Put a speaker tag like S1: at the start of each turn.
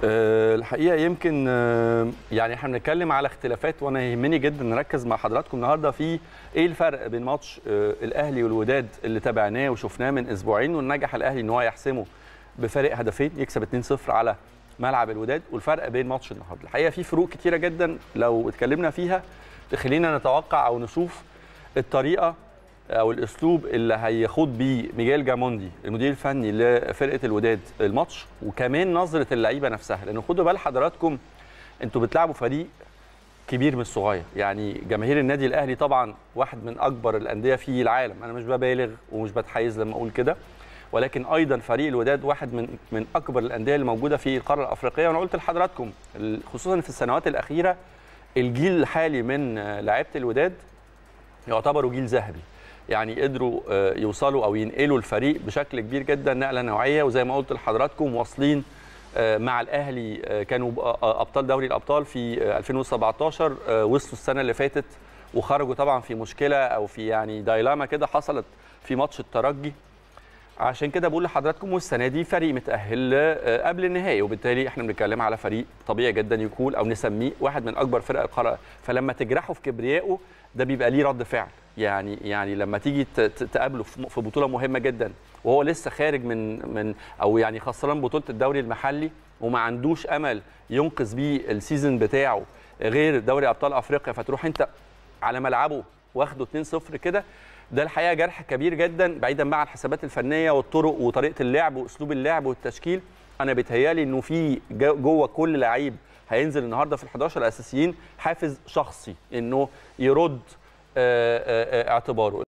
S1: أه الحقيقه يمكن أه يعني احنا بنتكلم على اختلافات وانا يهمني جدا نركز مع حضراتكم النهارده في ايه الفرق بين ماتش أه الاهلي والوداد اللي تابعناه وشفناه من اسبوعين ونجح الاهلي ان هو يحسمه بفارق هدفين يكسب 2-0 على ملعب الوداد والفرق بين ماتش النهارده الحقيقه في فروق كتيره جدا لو اتكلمنا فيها تخلينا نتوقع او نشوف الطريقه او الاسلوب اللي هيخوض بيه ميجيل جاموندي المدير الفني لفرقه الوداد الماتش وكمان نظره اللعيبه نفسها لان خدوا بال حضراتكم انتوا بتلعبوا فريق كبير مش صغير يعني جماهير النادي الاهلي طبعا واحد من اكبر الانديه في العالم انا مش ببالغ ومش بتحيز لما اقول كده ولكن ايضا فريق الوداد واحد من من اكبر الانديه اللي موجوده في القاره الافريقيه وانا قلت لحضراتكم خصوصا في السنوات الاخيره الجيل الحالي من لعيبه الوداد يعتبروا جيل ذهبي يعني قدروا يوصلوا او ينقلوا الفريق بشكل كبير جدا نقله نوعيه وزي ما قلت لحضراتكم واصلين مع الاهلي كانوا ابطال دوري الابطال في 2017 وصلوا السنه اللي فاتت وخرجوا طبعا في مشكله او في يعني دايلاما كده حصلت في ماتش الترجي عشان كده بقول لحضراتكم والسنه دي فريق متاهل قبل النهائي وبالتالي احنا بنتكلم على فريق طبيعي جدا يكون او نسميه واحد من اكبر فرق القاره فلما تجرحه في كبريائه ده بيبقى ليه رد فعل يعني يعني لما تيجي تقابله في بطوله مهمه جدا وهو لسه خارج من من او يعني خسران بطوله الدوري المحلي وما عندوش امل ينقذ بيه السيزون بتاعه غير دوري ابطال افريقيا فتروح انت على ملعبه واخده 2-0 كده ده الحقيقه جرح كبير جدا بعيدا بقى عن الحسابات الفنيه والطرق وطريقه اللعب واسلوب اللعب والتشكيل انا بيتهيالي انه في جوه كل لعيب هينزل النهارده في ال11 الاساسيين حافز شخصي انه يرد اعتباره